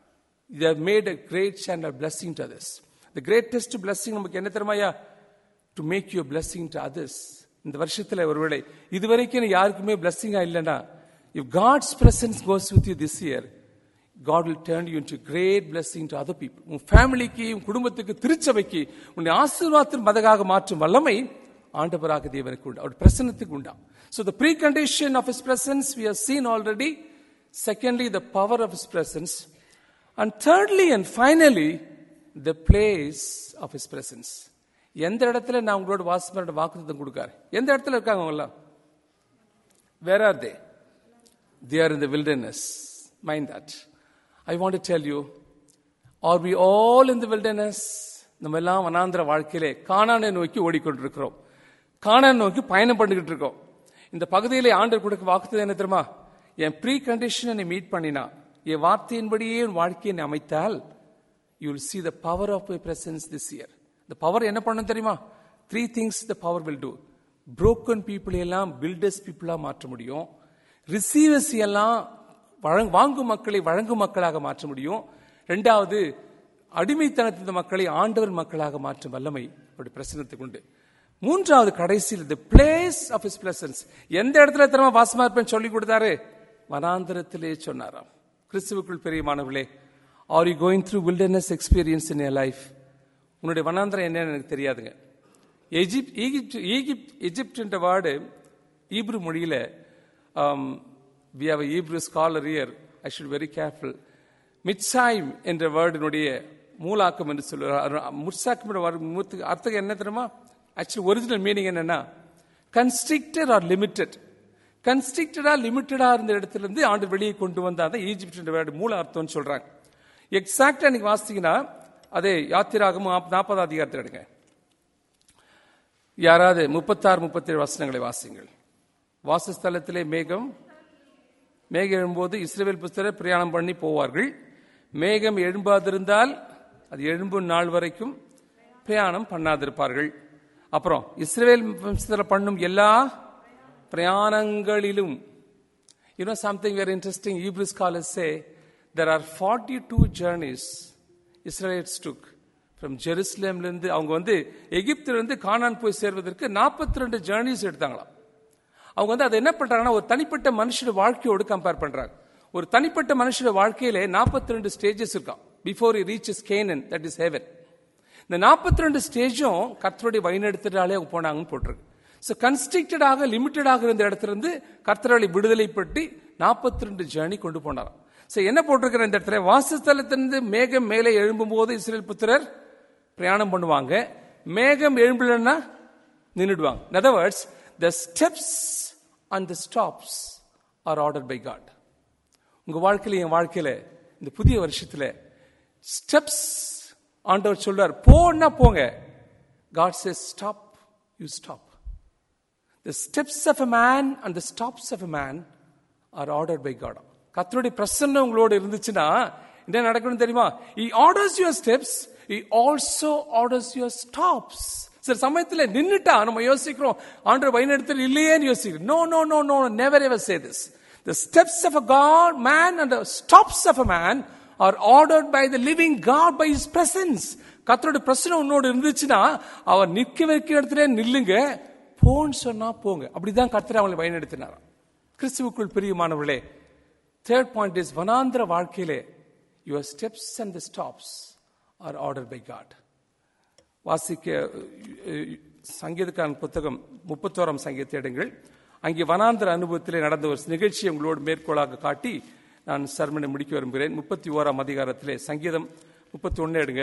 they have made a great channel blessing to others. The greatest blessing நமக்கு என்ன தெரியுமாயா to make you blessing to others இந்த வருஷத்துல ஒருவேளை இதுவரைக்கும் யாருக்குமே பிளஸ்ஸிங்கா இல்லைன்னா if God's presence goes with you this year God will turn you into great blessing to other people. உன் ஃபேமிலிக்கு உன் குடும்பத்துக்கு திருச்சபைக்கு உன்னை ஆசீர்வாதத்தின் மதகாக மாற்றும் வல்லமை ஆண்டவராக தேவனுக்கு உண்டு அவர் பிரசன்னத்துக்கு உண்டா So the precondition of his presence we have seen already. Secondly, the power of his presence. And thirdly and finally, the place of his presence. எந்த இடத்துல நான் உங்களோட வாசமரோட வாக்குத்தம் கொடுக்காரு எந்த இடத்துல இருக்காங்க அவங்க எல்லாம் where are they they are in the wilderness. Mind that. I want to tell you, are we all in the wilderness? நம்ம எல்லாம் வனாந்திர வாழ்க்கையிலே காணானை நோக்கி ஓடிக்கொண்டிருக்கிறோம் காணானை நோக்கி பயணம் பண்ணிக்கிட்டு இருக்கோம் இந்த பகுதியிலே ஆண்டர் கொடுக்க வாக்குத்தது என்ன தெரியுமா என் ப்ரீ கண்டிஷனை நீ மீட் பண்ணினா என் வார்த்தையின்படியே உன் வாழ்க்கையை நீ அமைத்தால் you will see the power of my presence this year the power என்ன பண்ணும் தெரியுமா three things the power will do broken people எல்லாம் builders people மாற்ற முடியும் ரிசீவர்ஸ் எல்லாம் வழங் வாங்கும் மக்களை வழங்கும் மக்களாக மாற்ற முடியும் ரெண்டாவது அடிமைத்தனத்தின் மக்களை ஆண்டவர் மக்களாக மாற்றும் வல்லமை அப்படி பிரசனத்துக்கு உண்டு மூன்றாவது கடைசியில் the place of his presence எந்த இடத்துல திறமா வாசமா இருப்பேன் சொல்லி கொடுத்தாரு வனாந்திரத்திலே சொன்னாராம் கிறிஸ்துவுக்குள் பெரியமானவர்களே are you going through wilderness experience in என் லைஃப் உன்னுடைய வனாந்திரம் என்னன்னு எனக்கு தெரியாதுங்க எஜிப்ட் ஈகிப்ட் ஈகிப்ட் எஜிப்ட்ன்ற வேர்டு ஈப்ரு மொழியில we have Hebrew scholar here I should very careful Mitzrayim என்ற வேர்டினுடைய மூலாக்கம் என்று சொல்லுவார் முர்சாக்கம் அர்த்தம் என்ன தெரியுமா ஆக்சுவலி ஒரிஜினல் மீனிங் என்னன்னா கன்ஸ்ட்ரிக்டட் ஆர் லிமிட்டட் கன்ஸ்ட்ரிக்டடா லிமிட்டடா இருந்த இடத்துல இருந்து ஆண்டு வெளியே கொண்டு வந்தா தான் ஈஜிப்ட் என்ற வேர்டு மூல அர்த்தம்னு சொல்றாங்க எக்ஸாக்டா நீங்க வாசித்தீங்கன்னா அதே யாத்திராகமும் நாற்பதாம் அதிகாரத்தில் எடுங்க யாராவது முப்பத்தாறு முப்பத்தேழு வசனங்களை வாசிங்கள் வாசஸ்தலத்திலே மேகம் மேகம் எழும்போது இஸ்ரேல் புஸ்தரை பிரயாணம் பண்ணி போவார்கள் மேகம் எழும்பாதிருந்தால் அது எழும்பும் நாள் வரைக்கும் பிரயாணம் பண்ணாதிருப்பார்கள் அப்புறம் இஸ்ரேல் புஸ்தரை பண்ணும் எல்லா பிரயாணங்களிலும் You know something very interesting, Hebrew scholars say there are 42 journeys Israelites took from Jerusalemல இருந்து அவங்க வந்து எகிப்தில இருந்து கானான் போய் சேர்வதற்கு 42 ரெண்டு ஜேர்னிஸ் எடுத்தாங்களாம் அவங்க வந்து அதை என்ன பண்றாங்கன்னா ஒரு தனிப்பட்ட மனுஷோட வாழ்க்கையோடு கம்பேர் பண்றாங்க ஒரு தனிப்பட்ட மனுஷோட வாழ்க்கையில 42 ரெண்டு ஸ்டேஜஸ் இருக்கான் before he reaches Canaan that is heaven இந்த 42 ரெண்டு ஸ்டேஜும் கர்த்தருடைய வழிநடத்துறாலே அவங்க போனாங்கன்னு போட்டிருக்கு ஸோ கன்ஸ்ட்ரிக்டடாக லிமிட்டடாக இருந்த இடத்துல இருந்து கர்த்தரவளை விடுதலைப்பட்டு 42 ரெண்டு ஜேர்னி கொண்டு போனாராம் ஸோ என்ன போட்டிருக்கிற இந்த இடத்துல வாசஸ்தலத்திலிருந்து மேகம் மேலே எழும்பும் போது இஸ்ரேல் புத்திரர் பிரயாணம் பண்ணுவாங்க மேகம் எழும்பலன்னா நின்றுடுவாங்க in other words the steps and the stops are ordered by God உங்க வாழ்க்கையில என் வாழ்க்கையில இந்த புதிய வருஷத்துல ஸ்டெப்ஸ் ஆண்டவர் சொல்றார் போன்னா போங்க God says stop you stop the steps of a man and the stops of a man are ordered by God கர்த்தருடைய பிரசன்னம் உங்களோட இருந்துச்சுன்னா என்ன நடக்கணும் தெரியுமா he orders your steps he also orders your stops சில சமயத்துல நின்னுட்டா நம்ம யோசிக்கிறோம் ஆண்டவர் வழிநடத்தல் இல்லையேன்னு யோசிக்கிறோம் no no no no never ever say this the steps of a god man and the stops of a man are ordered by the living god by his presence கர்த்தருடைய பிரச்சனை உன்னோடு இருந்துச்சுன்னா அவர் நிற்க வைக்கிற இடத்துல நில்லுங்க போன்னு சொன்னா போங்க அப்படிதான் கர்த்தர் அவங்களை வழிநடத்தினாராம் கிறிஸ்துவுக்குள் பிரியமானவர்களே தேர்ட் பாயிண்ட் இஸ் வனாந்திர வாழ்க்கையிலே your steps and the stops are order by God வாசிக்க அஹ், சங்கீதக்காரன் புத்தகம் முப்பத்தோராம் சங்கீதத்தை எடுங்கள் அங்கே வனாந்திர அனுபவத்திலே நடந்த ஒரு நிகழ்ச்சியை உங்களோடு மேற்கோளாக காட்டி நான் சர்மனை முடிக்க விரும்புகிறேன் முப்பத்தி ஓராம் அதிகாரத்திலே சங்கீதம் முப்பத்தி ஒன்று எடுங்க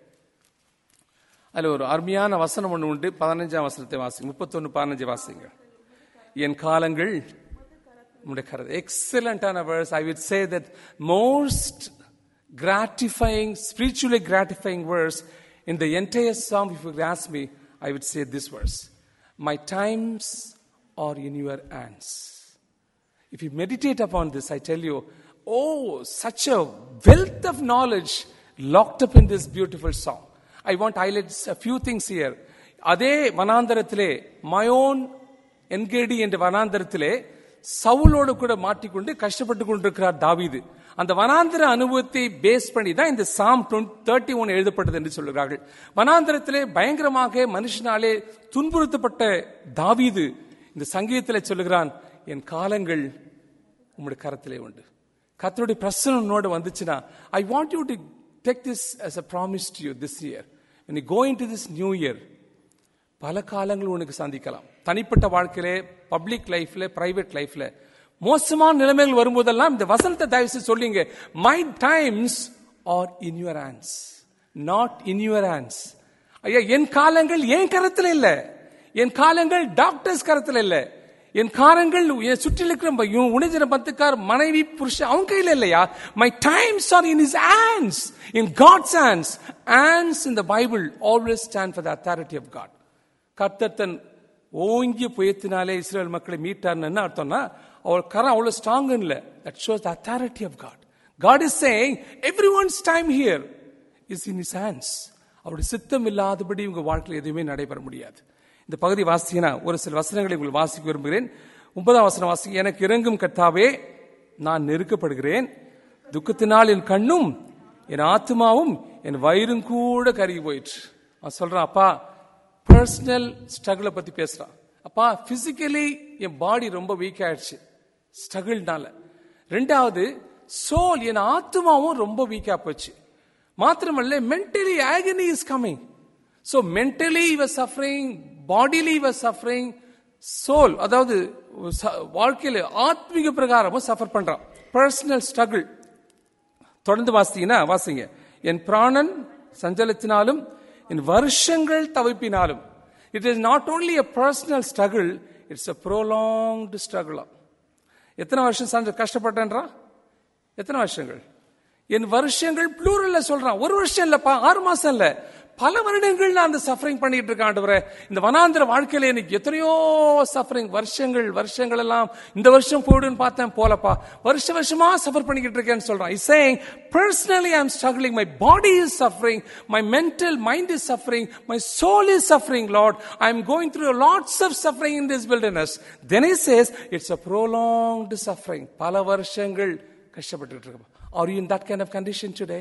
அதுல ஒரு அருமையான வசனம் ஒன்று உண்டு பதினஞ்சாம் வசனத்தை வாசிங்க முப்பத்தொன்னு பதினஞ்சு வாசிங்க என் காலங்கள் உம்முடைய கருத்து எக்ஸலண்டான verse I would say that most gratifying, spiritually gratifying verse in the entire psalm, if you could ask me, I would say this verse My times are in your hands. If you meditate upon this, I tell you, oh, such a wealth of knowledge locked up in this beautiful song. I want to highlight a few things here. அதே வனாந்தரத்திலே மயோன் என்கேடி என்ற வனாந்தரத்திலே சவுலோடு கூட மாட்டிக்கொண்டு கஷ்டப்பட்டு கொண்டிருக்கிறார் தாவீது அந்த வனாந்திர அனுபவத்தை பேஸ் பண்ணி தான் இந்த சாம் தேர்ட்டி ஒன் எழுதப்பட்டது என்று சொல்லுகிறார்கள் வனாந்திரத்திலே பயங்கரமாக மனுஷனாலே துன்புறுத்தப்பட்ட தாவீது இந்த சங்கீதத்திலே சொல்லுகிறான் என் காலங்கள் உம்முடைய கரத்திலே உண்டு கர்த்தருடைய பிரசனம் உன்னோட வந்துச்சுன்னா I want you to take this as a promise to you this year when you go into this new year பல காலங்கள் உனக்கு சந்திக்கலாம் தனிப்பட்ட வாழ்க்கையிலே பப்ளிக் லைஃப்ல பிரைவேட் லைஃப்ல மோசமான நிலைமைகள் வரும்போதெல்லாம் இந்த வசனத்தை தயவு செய்து சொல்லிங்க my times are in your hands not in your hands ஐயா என் காலங்கள் என் கரத்துல இல்ல என் காலங்கள் டாக்டர்ஸ் கரத்துல இல்ல என் காரங்கள் என் சுற்றில் இருக்கிற இவன் உணிஜன பத்துக்கார் மனைவி புருஷன் அவங்க கையில இல்லையா my times are in his hands in God's hands hands in the Bible always stand for the authority of God கர்த்தர் தன் ஓங்கிய புயத்தினாலே இஸ்ரேல் மக்களை மீட்டார்னு என்ன அர்த்தம்னா அவள் கரம் அவ்வளவு ஸ்ட்ராங் இல்ல that shows the authority of God God is saying everyone's time here is in his hands அவருடைய சித்தம் இல்லாதபடி உங்க வாழ்க்கையில் எதுவுமே நடைபெற முடியாது இந்த பகுதி வாசிங்கன்னா ஒரு சில வசனங்களை உங்களுக்கு வாசிக்க விரும்புகிறேன் ஒன்பதாம் வசனம் வாசிக்க எனக்கு இறங்கும் கர்த்தாவே நான் நெருக்கப்படுகிறேன் துக்கத்தினால் என் கண்ணும் என் ஆத்மாவும் என் வயிறும் கூட கருகி போயிற்று அவன் சொல்றான் அப்பா பர்சனல் ஸ்ட்ரகிளை பத்தி பேசுறான் அப்பா பிசிக்கலி என் பாடி ரொம்ப வீக் ஆயிடுச்சு ஸ்ட்ரகிள்னால ரெண்டாவது சோல் என் ஆத்மாவும் ரொம்ப வீக்கா போச்சு மாத்திரமல்ல mentally agony is coming so mentally இவர் சஃபரிங் பாடிலி இவர் சஃபரிங் சோல் அதாவது ச- வாழ்க்கையில ஆத்மீக பிரகாரமும் சஃபர் பண்றான் பர்சனல் ஸ்ட்ரகிள் தொடர்ந்து வாசித்தீங்கன்னா வாசிங்க என் பிராணன் சஞ்சலத்தினாலும் என் வருஷங்கள் தவிப்பினாலும் it is not only a personal struggle it's a prolonged struggle எத்தனை வருஷம் சஞ்ச கஷ்டப்பட்டேன்றா எத்தனை வருஷங்கள் என் வருஷங்கள் ப்ளூரல்ல சொல்றான் ஒரு வருஷம் இல்லப்பா ஆறு மாசம் இல்ல பல வருடங்கள் நான் அந்த சஃபரிங் பண்ணிட்டு இருக்கேன் ஆண்டவரே இந்த வனாந்திர வாழ்க்கையில எனக்கு எத்தனையோ சஃபரிங் வருஷங்கள் வருஷங்கள் எல்லாம் இந்த வருஷம் போயிடுன்னு பார்த்தேன் போலப்பா வருஷ வருஷமா சஃபர் பண்ணிக்கிட்டு இருக்கேன்னு சொல்றான் is saying personally I am struggling my body is suffering my mental mind is suffering my soul is suffering Lord I am going through lots of suffering in this wilderness then he says it's a prolonged suffering பல வருஷங்கள் கஷ்டப்பட்டு இருக்கோம் are you in that kind of condition today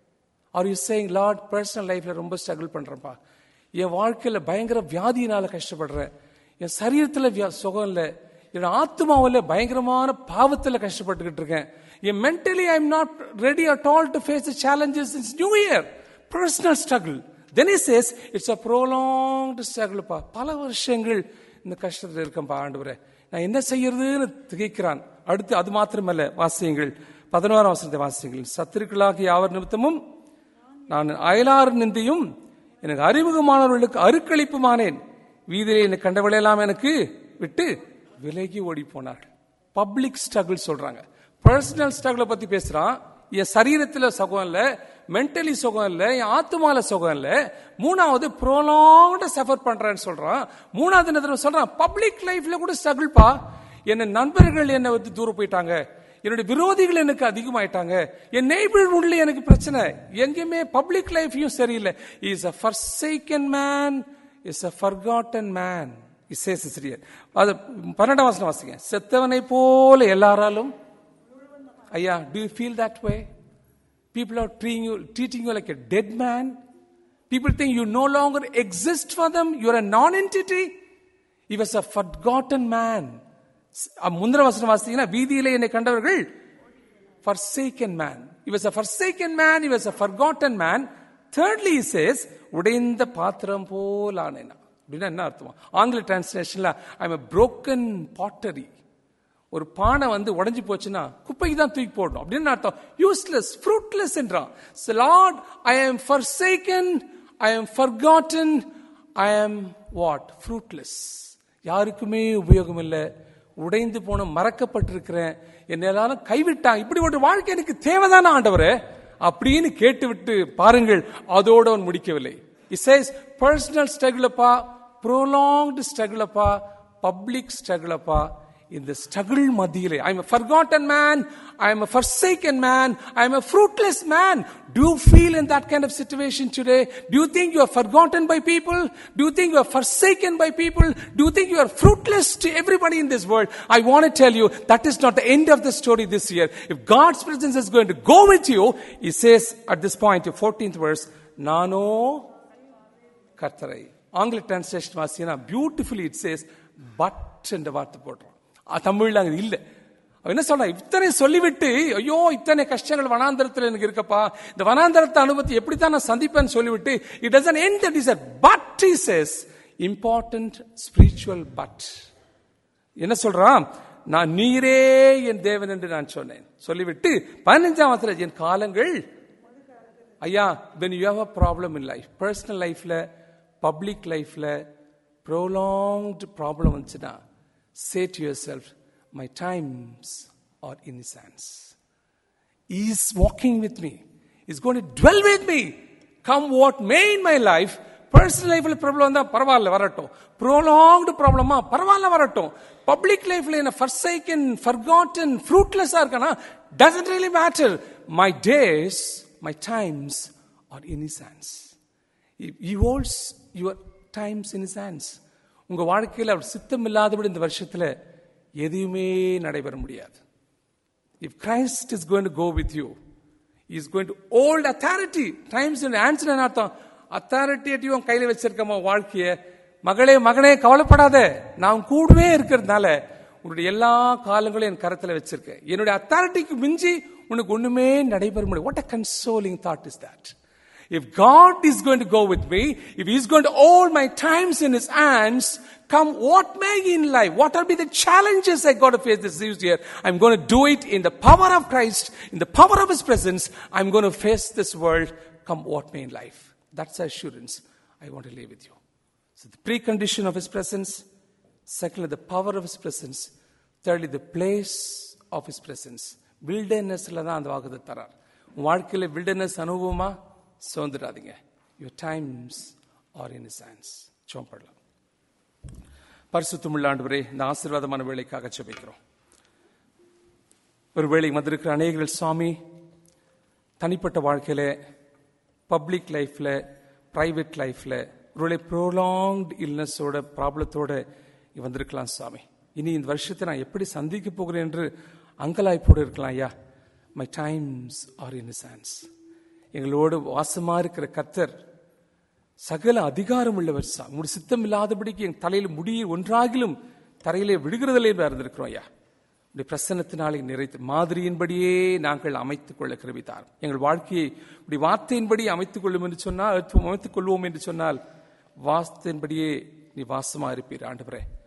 are you saying Lord personal லைஃப்ல ரொம்ப struggle பண்றேன்ப்பா என் வாழ்க்கையில பயங்கர வியாதியினால கஷ்டப்படுறேன் என் சரீரத்துல வியா- சுகம் இல்லை என் ஆத்மாவில் பயங்கரமான பாவத்துல கஷ்டப்பட்டுக்கிட்டு இருக்கேன் என் mentally I am not ready at all to face the challenges in new year personal struggle then is says it's a prolonged ஸ்ட்ரகிள்ப்பா பல வருஷங்கள் இந்த கஷ்டத்தில் இருக்கேன்ப்பா ஆண்டவரே நான் என்ன செய்யறதுன்னு திகைக்கிறான் அடுத்து அது மாத்திரமல்ல வாசியங்கள் பதினோராம் வசனத்தை வாசியங்கள் சத்துருக்களாகிய யாவர் நிமித்தமும் நான் அயலார் நிந்தையும் எனக்கு அறிமுகமானவர்களுக்கு அருக்களிப்புமானேன் வீதியிலே என்னை கண்டவளையெல்லாம் எனக்கு விட்டு விலகி ஓடி போனார்கள் பப்ளிக் ஸ்ட்ரகிள் சொல்றாங்க பர்சனல் ஸ்ட்ரகிளை பத்தி பேசுறான் என் சரீரத்துல சுகம் இல்ல மென்டலி சுகம் இல்ல என் ஆத்மால சுகம் இல்ல மூணாவது ப்ரோலாங்ட சஃபர் பண்றேன்னு சொல்றான் மூணாவது என்ன தெரியுமா சொல்றான் பப்ளிக் லைஃப்ல கூட ஸ்ட்ரகிள்ப்பா என்ன நண்பர்கள் என்னை வந்து தூரம் போயிட்டாங்க என்னுடைய விரோதிகள் எனக்கு அதிகமாயிட்டாங்க என் நெய்பர்ஹுட்ல எனக்கு பிரச்சனை எங்கேயுமே பப்ளிக் லைஃப்லயும் சரியில்லை is a forsaken man is a forgotten man இசே சிசிரியர் அது பன்னெண்டாம் வாசனம் வாசிங்க செத்தவனை போல எல்லாராலும் ஐயா do you feel that way people are treating you treating you like a dead man people think you no longer exist for them you're a nonentity He was a forgotten man. முந்திர வசனம் வாசித்தீங்கன்னா வீதியிலே என்னை கண்டவர்கள் forsaken man. He was a forsaken man. He was a forgotten man. Thirdly, he says, உடைந்த பாத்திரம் போல் ஆனேனா அப்படின்னா என்ன அர்த்தம் ஆங்கில டிரான்ஸ்லேஷன்ல ஐம் a broken pottery ஒரு பானை வந்து உடைஞ்சு போச்சுன்னா குப்பைக்கு தான் தூக்கி போடணும் அப்படின்னு அர்த்தம் யூஸ்லெஸ் ஃப்ரூட்லெஸ் என்றான் லார்ட் ஐ ஆம் forsaken ஐ ஆம் forgotten ஐ ஆம் வாட் ஃப்ரூட்லெஸ் யாருக்குமே உபயோகம் இல்லை உடைந்து போன மறக்கப்பட்டிருக்கிறேன் என்ன எல்லாரும் கைவிட்டாங்க இப்படி ஒரு வாழ்க்கை எனக்கு தேவைதானே ஆண்டவரே அப்படின்னு கேட்டுவிட்டு பாருங்கள் அதோடு அவன் முடிக்கவில்லை இட் சேஸ் பர்சனல் ஸ்ட்ரகிளப்பா ப்ரோலாங்டு ஸ்ட்ரகிளப்பா பப்ளிக் ஸ்ட்ரகிளப்பா இந்த ஸ்ட்ரகிள் மத்தியிலே I am forgotten man i am a forsaken man i am a fruitless man do you feel in that kind of situation today do you think you are forgotten by people do you think you are forsaken by people do you think you are fruitless to everybody in this world i want to tell you that is not the end of the story this year if god's presence is going to go with you he says at this point your 14th verse nano கர்த்தரை ஆங்கில டிரான்ஸ்லேஷன் வாசினா beautifully it says but என்ற வார்த்தை போடுறோம் அஹ் தமிழ்ல அங்க இல்ல அவன் என்ன சொல்றான் இத்தனை சொல்லிவிட்டு ஐயோ இத்தனை கஷ்டங்கள் வனாந்தரத்தில் எனக்கு இருக்கப்பா இந்த வனாந்தரத்தை அனுபவத்தை எப்படித்தான் நான் சந்திப்பேன்னு சொல்லிவிட்டு it doesn't end that is but he says important spiritual but என்ன சொல்றான் நான் நீரே என் தேவன் என்று நான் சொன்னேன் சொல்லிவிட்டு பதினஞ்சாம் வசனம் என் காலங்கள் ஐயா when you have a problem in life personal லைஃப்ல பப்ளிக் லைஃப்ல prolonged problem வந்துச்சுன்னா say to yourself my times are in his hands he is walking with me he's going to dwell with me come what may in my life personal லைஃப்ல problem வந்தா பரவாயில்ல வரட்டும் prolonged ப்ராப்ளமா பரவாயில்ல வரட்டும் public லைஃப்ல என்ன ஃபர்சைக்கன் ஃபர்காட்டன் ஃப்ரூட்லெஸ்ஸா இருக்கனா doesn't really matter my days my times are in his hands he holds your times in his hands உங்க வாழ்க்கையில் அவர் சித்தம் இல்லாதபடி இந்த வருஷத்துல எதையுமே நடைபெற முடியாது If Christ is going to go with you, He is going to hold authority. Times in answer என்ன அர்த்தம் அத்தாரிட்டி உன் கையில வச்சிருக்கமா வாழ்க்கைய மகளே மகனே கவலைப்படாத நான் உன் கூடவே இருக்கிறதுனால உன்னுடைய எல்லா காலங்களும் என் கரத்துல வச்சிருக்கேன் என்னுடைய அத்தாரிட்டிக்கு மிஞ்சி உனக்கு ஒண்ணுமே நடைபெற முடியும் what a consoling thought is that If God is going to go with me, if He's going to hold my times in His hands, come what may in life, what will be the challenges I got to face this year, I'm going to do it in the power of Christ, in the power of His presence. I'm going to face this world, come what may in life. That's the assurance I want to live with you. So the precondition of His presence, secondly, the power of His presence, thirdly, the place of His presence. வில்டர்னஸ்ல தான் அந்த வாக்குதை தரார் உன் வாழ்க்கையில wilderness அனுபவமா சோர்ந்துடாதீங்க your times are in hands சோம்படலாம் பரிசுத்தமுள்ள ஆண்டவரே இந்த ஆசீர்வாதமான வேலைக்காக செபிக்கிறோம் ஒரு வேலை வந்திருக்கிற அநேகர்கள் சுவாமி தனிப்பட்ட வாழ்க்கையில பப்ளிக் லைஃப்ல பிரைவேட் லைஃப்ல ஒருவேளை ப்ரோலாங்ட் இல்னஸோட ப்ராப்ளத்தோட வந்திருக்கலாம் சுவாமி இனி இந்த வருஷத்தை நான் எப்படி சந்திக்க போகிறேன் என்று அங்கலாய்ப்போடு இருக்கலாம் ஐயா my times are in hands எங்களோடு வாசமா இருக்கிற கர்த்தர் சகல அதிகாரம் உள்ளவர் சா உங்களுடைய சித்தம் இல்லாதபடிக்கு என் தலையில் முடியை ஒன்றாகிலும் தரையிலே விடுகிறதில்லை என்று அறிந்திருக்கிறோம் ஐயா உடைய பிரசன்னத்தினாலே நிறைத்து மாதிரியின்படியே நாங்கள் அமைத்துக் கொள்ள கிருபித்தார் எங்கள் வாழ்க்கையை உடைய வார்த்தையின்படி அமைத்துக் கொள்ளும் என்று சொன்னால் அமைத்துக் கொள்வோம் என்று சொன்னால் வார்த்தையின்படியே நீ வாசமா இருப்பீர் ஆண்டவரே